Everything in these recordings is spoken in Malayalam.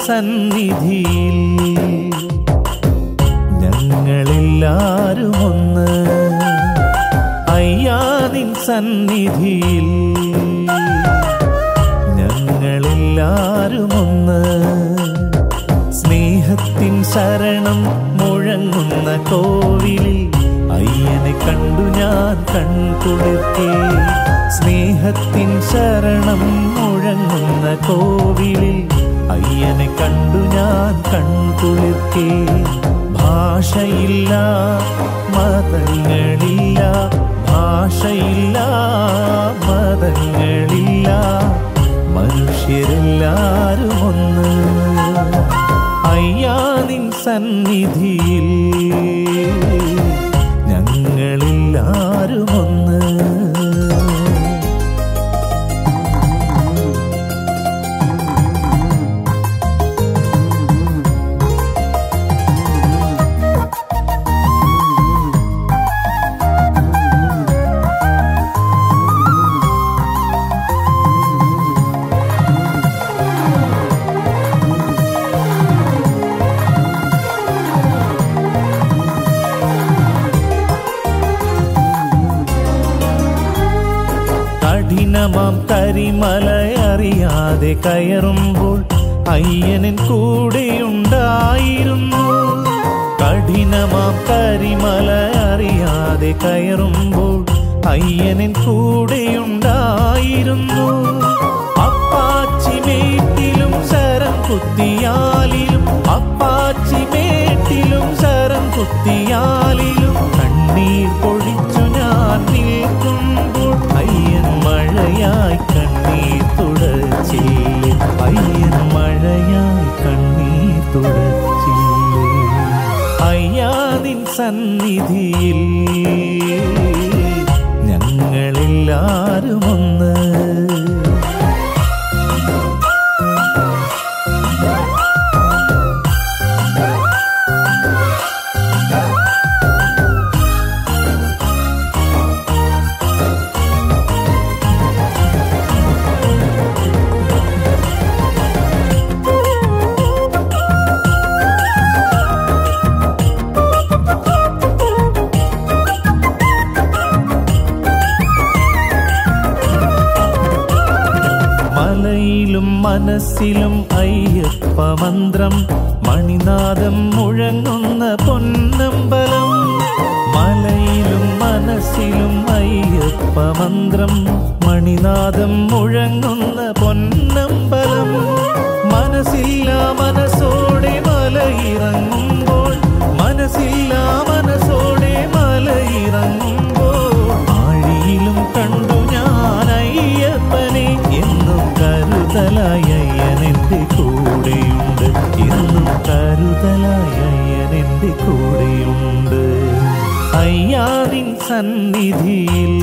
സന്നിധിയിൽ ഞങ്ങളെല്ലാരും ഒന്ന് അയ്യാ നിൻ സന്നിധിയിൽ ഞങ്ങളെല്ലാരും ഒന്ന് സ്നേഹത്തിൻ ശരണം മുഴങ്ങുന്ന കോവിലിൽ അയ്യനെ കണ്ടു ഞാൻ കൺകുളിർക്കേ സ്നേഹത്തിൻ ശരണം മുഴങ്ങുന്ന കോവിലിൽ അയ്യനെ കണ്ടു ഞാൻ കൺകുളിർക്കേ ഭാഷയില്ല മതങ്ങളില്ല ഭാഷയില്ല മതങ്ങളില്ല മനുഷ്യരെല്ലാരും ഒന്ന് അയ്യാ നിൻ സന്നിധിയിൽ ഞങ്ങളെല്ലാരും ഒന്ന് കഠിനമാം കരിമല അറിയാതെ കയറുമ്പോൾ അയ്യനൻ കൂടെയുണ്ടായിരുന്നു കഠിനമാം കരിമല അറിയാതെ കയറുമ്പോൾ അയ്യനൻ കൂടെയുണ്ടായിരുന്നു അപ്പാച്ചിമേട്ടിലും ശരം കുത്തിയാലിലും അപ്പാച്ചിമേട്ടിലും ശരം കുത്തിയാലിലും കണ്ണീർ പൊഴിച്ചു ഞാൻ നിൽക്കുമ്പോൾ അയ്യൻ മഴയായി കണ്ണീർ തുടച്ചില്ലേ അയ്യൻ മഴയായി കണ്ണീർ തുടച്ചില്ലേ അയ്യാ നിൻ സന്നിധിയിൽ ഞങ്ങളെല്ലാരും ഒന്ന് മലയിലും മനസ്സിലും അയ്യപ്പ മന്ത്രം മണിനാദം മുഴങ്ങുന്ന പൊന്നമ്പലം മലയിലും മനസ്സിലും അയ്യപ്പ മന്ത്രം മണിനാദം മുഴങ്ങുന്ന പൊന്നമ്പലം മനസ്സില്ല മനസ്സോടെ മലയിറങ്ങുമ്പോൾ മനസ്സില്ല മനസ്സോടെ മലയിറങ്ങുമ്പോൾ ആഴിയിലും കണ്ടു ഞാൻ അയ്യപ്പനെ എന്നും കരുതലായി അയ്യൻ എൻ്റെ കൂടെയുണ്ട് എന്നും കരുതലായി അയ്യൻ എൻ്റെ കൂടെയുണ്ട് അയ്യാ നിൻ സന്നിധിയിൽ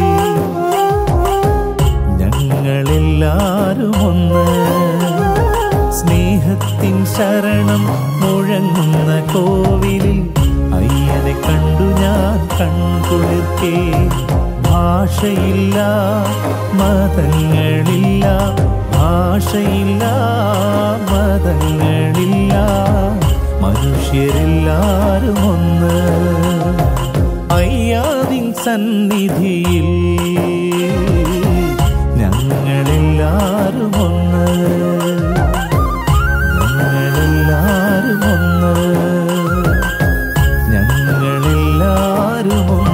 ഞങ്ങളെല്ലാരും ഒന്ന് സ്നേഹത്തിൻ ശരണം മുഴങ്ങുന്ന കോവിലിൽ അയ്യനെ കണ്ടു ഞാൻ കൺകുളിർക്കേ ഭാഷയില്ല മതങ്ങളില്ല ഭാഷയില്ല മതങ്ങളില്ല മനുഷ്യരെല്ലാരും ഒന്ന് അയ്യാതിൻ സന്നിധിയിൽ ഞങ്ങളെല്ലാരും ഒന്ന് ഞങ്ങളെല്ലാരും ഒന്ന് ഞങ്ങളെല്ലാരും ഒന്ന്